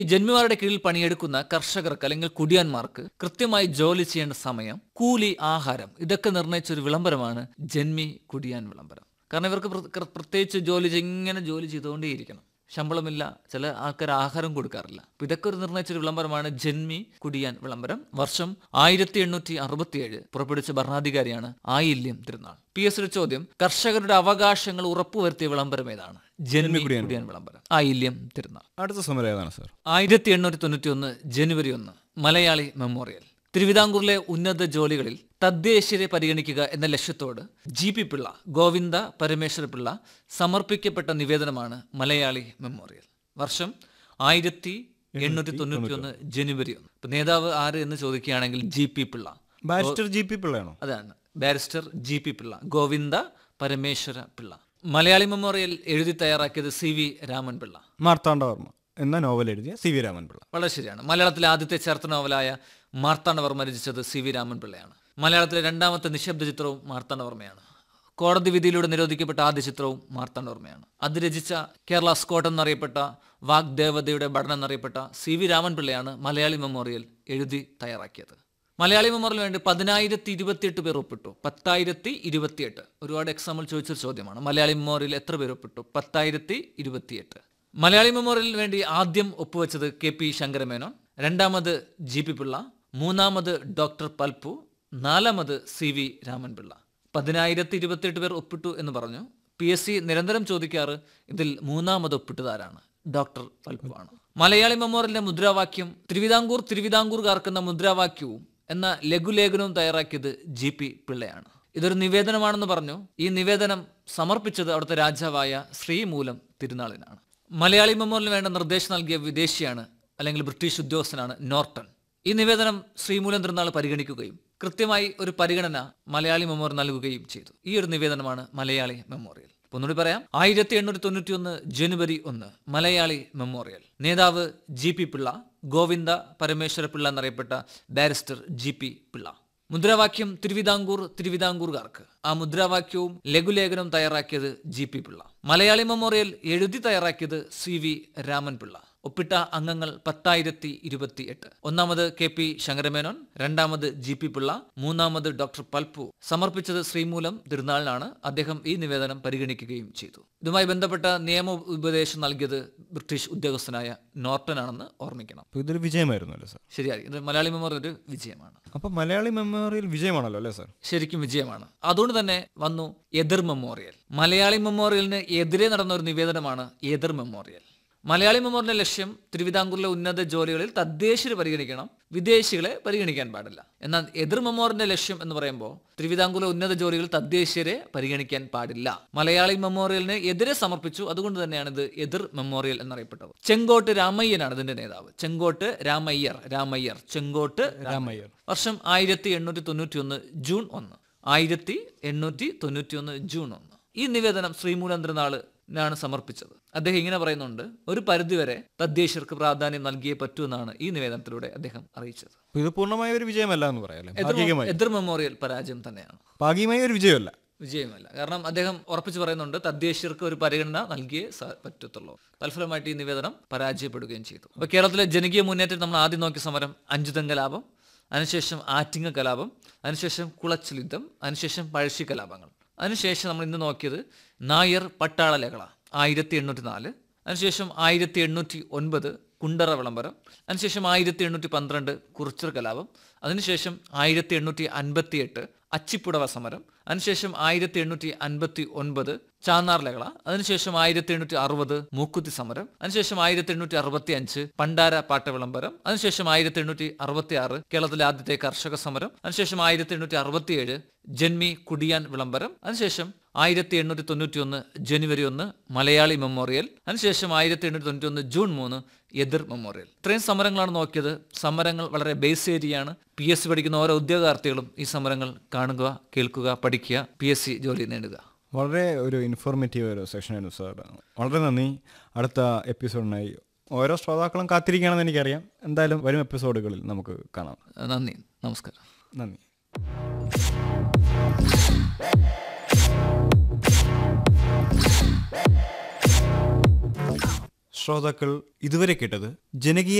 ഈ ജന്മിമാരുടെ കീഴിൽ പണിയെടുക്കുന്ന കർഷകർക്ക് അല്ലെങ്കിൽ കുടിയാന്മാർക്ക് കൃത്യമായി ജോലി ചെയ്യേണ്ട സമയം കൂലി ആഹാരം ഇതൊക്കെ നിർണ്ണയിച്ച ഒരു വിളംബരമാണ് ജന്മി കുടിയാൻ വിളംബരം കാരണം ഇവർക്ക് പ്ര- പ്ര- പ്രത്യേകിച്ച് ജോലി ചെയ്ത് ഇങ്ങനെ ജോലി ചെയ്തുകൊണ്ടേയിരിക്കണം ശമ്പളമില്ല ചില ആൾക്കാർ ആഹാരം കൊടുക്കാറില്ല അപ്പൊ ഇതൊക്കെ ഒരു നിർണ്ണയിച്ചൊരു വിളംബരമാണ് ജന്മി കുടിയാൻ വിളംബരം വർഷം ആയിരത്തി എണ്ണൂറ്റി അറുപത്തിയേഴ് പുറപ്പെടുവിച്ച ഭരണാധികാരിയാണ് ആയില്യം തിരുനാൾ പി എസ് ചോദ്യം കർഷകരുടെ അവകാശങ്ങൾ ഉറപ്പുവരുത്തിയ വിളംബരം ഏതാണ് ജന്മി കുടിയാൻ വിളംബരം ആയില്യം തിരുനാൾ അടുത്ത സമരം ഏതാണ് സാർ ആയിരത്തി എണ്ണൂറ്റി തൊണ്ണൂറ്റി ഒന്ന് ജനുവരി ഒന്ന് മലയാളി മെമ്മോറിയൽ തിരുവിതാംകൂറിലെ ഉന്നത ജോലികളിൽ തദ്ദേശീയരെ പരിഗണിക്കുക എന്ന ലക്ഷ്യത്തോട് ജി പി പിള്ള ഗോവിന്ദ പരമേശ്വര പിള്ള സമർപ്പിക്കപ്പെട്ട നിവേദനമാണ് മലയാളി മെമ്മോറിയൽ വർഷം ആയിരത്തി എണ്ണൂറ്റി തൊണ്ണൂറ്റി ഒന്ന് ജനുവരി ഒന്ന് ഇപ്പൊ നേതാവ് ആര് എന്ന് ചോദിക്കുകയാണെങ്കിൽ G P Pillai barrister G P പിള്ളയാണോ അതാണ് barrister G P Pillai Govinda Parameswara Pillai Malayali memorial എഴുതി തയ്യാറാക്കിയത് സി വി രാമൻ പിള്ള മാർത്താണ്ഡവർമ്മ എന്ന നോവൽ എഴുതിയ സി വി രാമൻ പിള്ള വളരെ ശരിയാണ് മലയാളത്തിലെ ആദ്യത്തെ ചരിത്ര നോവലായ മാർത്താണ്ഡവർമ്മ രചിച്ചത് സി വി രാമൻ പിള്ളയാണ് മലയാളത്തിലെ രണ്ടാമത്തെ നിശബ്ദ ചിത്രവും മാർത്താണ്ഡവർമ്മയാണ് കോടതി വിധിയിലൂടെ നിരോധിക്കപ്പെട്ട ആദ്യ ചിത്രവും മാർത്താണ്ഡവർമ്മയാണ് അത് രചിച്ച കേരള സ്കോട്ട് എന്നറിയപ്പെട്ട വാഗ്ദേവതയുടെ പഠനം എന്നറിയപ്പെട്ട സി വി രാമൻ പിള്ളയാണ് മലയാളി മെമ്മോറിയൽ എഴുതി തയ്യാറാക്കിയത് മലയാളി മെമ്മോറിയൽ വേണ്ടി പതിനായിരത്തി ഇരുപത്തിയെട്ട് പേർ ഒപ്പിട്ടു പത്തായിരത്തി ഇരുപത്തിയെട്ട് ഒരുപാട് എക്സാമ്പിൾ ചോദിച്ചൊരു ചോദ്യമാണ് മലയാളി മെമ്മോറിയൽ എത്ര പേർ ഒപ്പിട്ടു പത്തായിരത്തി ഇരുപത്തിയെട്ട് മലയാളി മെമ്മോറിയലിന് വേണ്ടി ആദ്യം ഒപ്പുവെച്ചത് കെ പി ശങ്കരമേനോൻ രണ്ടാമത് ജി പി പിള്ള മൂന്നാമത് ഡോക്ടർ പൽപ്പു നാലാമത് സി വി രാമൻപിള്ള പതിനായിരത്തി ഇരുപത്തിയെട്ട് പേർ ഒപ്പിട്ടു എന്ന് പറഞ്ഞു പി എസ് സി നിരന്തരം ചോദിക്കാറ് ഇതിൽ മൂന്നാമത് ഒപ്പിട്ടതാരാണ് ഡോക്ടർ പൽപ്പു ആണ് മലയാളി മെമ്മോറിയലിന്റെ മുദ്രാവാക്യം തിരുവിതാംകൂർ തിരുവിതാംകൂർകാർക്കെന്ന മുദ്രാവാക്യവും എന്ന ലഘുലേഖനവും തയ്യാറാക്കിയത് ജി പി പിള്ളയാണ് ഇതൊരു നിവേദനമാണെന്ന് പറഞ്ഞു ഈ നിവേദനം സമർപ്പിച്ചത് അവിടുത്തെ രാജാവായ ശ്രീമൂലം തിരുനാളിനാണ് മലയാളി മെമ്മോറിയലിന് വേണ്ട നിർദ്ദേശം നൽകിയ വിദേശിയാണ് അല്ലെങ്കിൽ ബ്രിട്ടീഷ് ഉദ്യോഗസ്ഥനാണ് നോർട്ടൺ ഈ നിവേദനം ശ്രീമൂലം തിരുനാൾ പരിഗണിക്കുകയും കൃത്യമായി ഒരു പരിഗണന മലയാളി മെമ്മോറിയൽ നൽകുകയും ചെയ്തു ഈ ഒരു നിവേദനമാണ് മലയാളി മെമ്മോറിയൽ അപ്പൊ ഒന്നുകൂടി പറയാം ആയിരത്തി എണ്ണൂറ്റി തൊണ്ണൂറ്റി ഒന്ന് ജനുവരി ഒന്ന് മലയാളി മെമ്മോറിയൽ നേതാവ് ജി പി പിള്ള ഗോവിന്ദ പരമേശ്വര പിള്ള എന്നറിയപ്പെട്ട ബാരിസ്റ്റർ ജി പി പിള്ള മുദ്രാവാക്യം തിരുവിതാംകൂർ തിരുവിതാംകൂർകാർക്ക് ആ മുദ്രാവാക്യവും ലഘുലേഖനവും തയ്യാറാക്കിയത് G P Pillai Malayali memorial എഴുതി തയ്യാറാക്കിയത് സി വി രാമൻ പിള്ള ഒപ്പിട്ട അംഗങ്ങൾ പത്തായിരത്തി ഇരുപത്തി എട്ട് ഒന്നാമത് കെ പി ശങ്കരമേനോൻ രണ്ടാമത് ജി പി പിള്ള മൂന്നാമത് ഡോക്ടർ പൽപ്പു സമർപ്പിച്ചത് ശ്രീമൂലം തിരുനാളിനാണ് അദ്ദേഹം ഈ നിവേദനം പരിഗണിക്കുകയും ചെയ്തു ഇതുമായി ബന്ധപ്പെട്ട നിയമ ഉപദേശം നൽകിയത് ബ്രിട്ടീഷ് ഉദ്യോഗസ്ഥനായ നോർട്ടൺ ആണെന്ന് ഓർമ്മിക്കണം അപ്പോൾ ഇതൊരു വിജയമായിരുന്നു അല്ലേ സാർ ശരിയായി ഇത് മലയാളി മെമ്മോറിയൽ ഒരു വിജയമാണ് അപ്പോൾ മലയാളി മെമ്മോറിയൽ വിജയമാണല്ലോ അല്ലേ സാർ ശരിക്കും വിജയമാണ് അതുകൊണ്ട് തന്നെ വന്നു എതിർ മെമ്മോറിയൽ മലയാളി മെമ്മോറിയലിന് എതിരെ നടന്ന ഒരു നിവേദനമാണ് എതിർ മെമ്മോറിയൽ മലയാളി മെമ്മോറിയലിന്റെ ലക്ഷ്യം തിരുവിതാംകൂറിലെ ഉന്നത ജോലികളിൽ തദ്ദേശീയരെ പരിഗണിക്കണം വിദേശികളെ പരിഗണിക്കാൻ പാടില്ല എന്നാൽ എതിർ മെമ്മോറിയലിന്റെ ലക്ഷ്യം എന്ന് പറയുമ്പോൾ തിരുവിതാംകൂറിലെ ഉന്നത ജോലികളിൽ തദ്ദേശീയരെ പരിഗണിക്കാൻ പാടില്ല മലയാളി മെമ്മോറിയലിന് എതിരെ സമർപ്പിച്ചു അതുകൊണ്ട് തന്നെയാണ് ഇത് എതിർ മെമ്മോറിയൽ എന്നറിയപ്പെട്ടത് ചെങ്കോട്ട് രാമയ്യനാണ് ഇതിന്റെ നേതാവ് ചെങ്കോട്ട് രാമയ്യർ രാമയ്യർ ചെങ്കോട്ട് രാമയ്യർ വർഷം ആയിരത്തി എണ്ണൂറ്റി തൊണ്ണൂറ്റി ഒന്ന് ജൂൺ ഒന്ന് ആയിരത്തി എണ്ണൂറ്റി തൊണ്ണൂറ്റി ഒന്ന് ജൂൺ ഒന്ന് ഈ നിവേദനം ശ്രീമൂലന്ദ്രനാളിനാണ് സമർപ്പിച്ചത് അദ്ദേഹം ഇങ്ങനെ പറയുന്നുണ്ട് ഒരു പരിധിവരെ തദ്ദേശീയർക്ക് പ്രാധാന്യം നൽകിയേ പറ്റൂ എന്നാണ് ഈ നിവേദനത്തിലൂടെ അദ്ദേഹം അറിയിച്ചത് അപ്പോൾ ഇത് പൂർണ്ണമായ ഒരു വിജയമല്ല എന്ന് പറയാം അല്ലേ എതിർ ഭാഗികമായി എതിർ മെമ്മോറിയൽ പരാജയം തന്നെയാണ് ഭാഗികമായ ഒരു വിജയമല്ല വിജയമല്ല കാരണം അദ്ദേഹം ഉറപ്പിച്ചു പറയുന്നുണ്ട് തദ്ദേശീയർക്ക് ഒരു പരിഗണന നൽകിയേ സ- പറ്റത്തുള്ളൂ തൽഫലമായിട്ട് ഈ നിവേദനം പരാജയപ്പെടുകയും ചെയ്തു അപ്പൊ കേരളത്തിലെ ജനകീയ മുന്നേറ്റം നമ്മൾ ആദ്യം നോക്കിയ സമരം അഞ്ചുതം കലാപം അതിനുശേഷം ആറ്റിങ്ങ കലാപം അതിനുശേഷം കുളച്ചിൽ യുദ്ധം അതിനുശേഷം പഴശ്ശി കലാപങ്ങൾ അതിനുശേഷം നമ്മൾ ഇന്ന് നോക്കിയത് നായർ പട്ടാള ലഹള ആയിരത്തി എണ്ണൂറ്റി നാല് അതിനുശേഷം ആയിരത്തി എണ്ണൂറ്റി ഒൻപത് കുണ്ടറ വിളംബരം അതിനുശേഷം ആയിരത്തി എണ്ണൂറ്റി പന്ത്രണ്ട് കുറിച്ചർ കലാപം അതിനുശേഷം ആയിരത്തി എണ്ണൂറ്റി അൻപത്തി എട്ട് അച്ചിപ്പുടവ സമരം അതിനുശേഷം ആയിരത്തി എണ്ണൂറ്റി അൻപത്തി ഒൻപത് ചാന്നാർ ലഹള അതിനുശേഷം ആയിരത്തി എണ്ണൂറ്റി അറുപത് മൂക്കുത്തി സമരം അതിനുശേഷം ആയിരത്തി എണ്ണൂറ്റി അറുപത്തി അഞ്ച് പണ്ടാര പാട്ട വിളംബരം അതിനുശേഷം ആയിരത്തി എണ്ണൂറ്റി അറുപത്തി ആറ് കേരളത്തിലെ ആദ്യത്തെ കർഷക സമരം അതിനുശേഷം ആയിരത്തി എണ്ണൂറ്റി അറുപത്തിയേഴ് ജന്മി കുടിയാൻ വിളംബരം അതിനുശേഷം ആയിരത്തി എണ്ണൂറ്റി തൊണ്ണൂറ്റി ഒന്ന് ജനുവരി ഒന്ന് മലയാളി മെമ്മോറിയൽ അതിനുശേഷം ആയിരത്തി എണ്ണൂറ്റി തൊണ്ണൂറ്റി ഒന്ന് ജൂൺ മൂന്ന് എതിർ മെമ്മോറിയൽ ഇത്രയും സമരങ്ങളാണ് നോക്കിയത് സമരങ്ങൾ വളരെ ബേസ് ഏരിയയാണ് പി എസ് സി പഠിക്കുന്ന ഓരോ ഉദ്യോഗാർത്ഥികളും ഈ സമരങ്ങൾ കാണുക കേൾക്കുക പഠിക്കുക പി എസ് സി ജോലി നേടുക വളരെ ഒരു ഇൻഫോർമേറ്റീവ് ഒരു സെഷനായിരുന്നു സാർ വളരെ നന്ദി അടുത്ത എപ്പിസോഡിനായി ഓരോ ശ്രോതാക്കളും കാത്തിരിക്കുകയാണെന്ന് എനിക്കറിയാം എന്തായാലും വരും എപ്പിസോഡുകളിൽ നമുക്ക് കാണാം നന്ദി നമസ്കാരം നന്ദി ശ്രോതാക്കൾ ഇതുവരെ കേട്ടത് ജനകീയ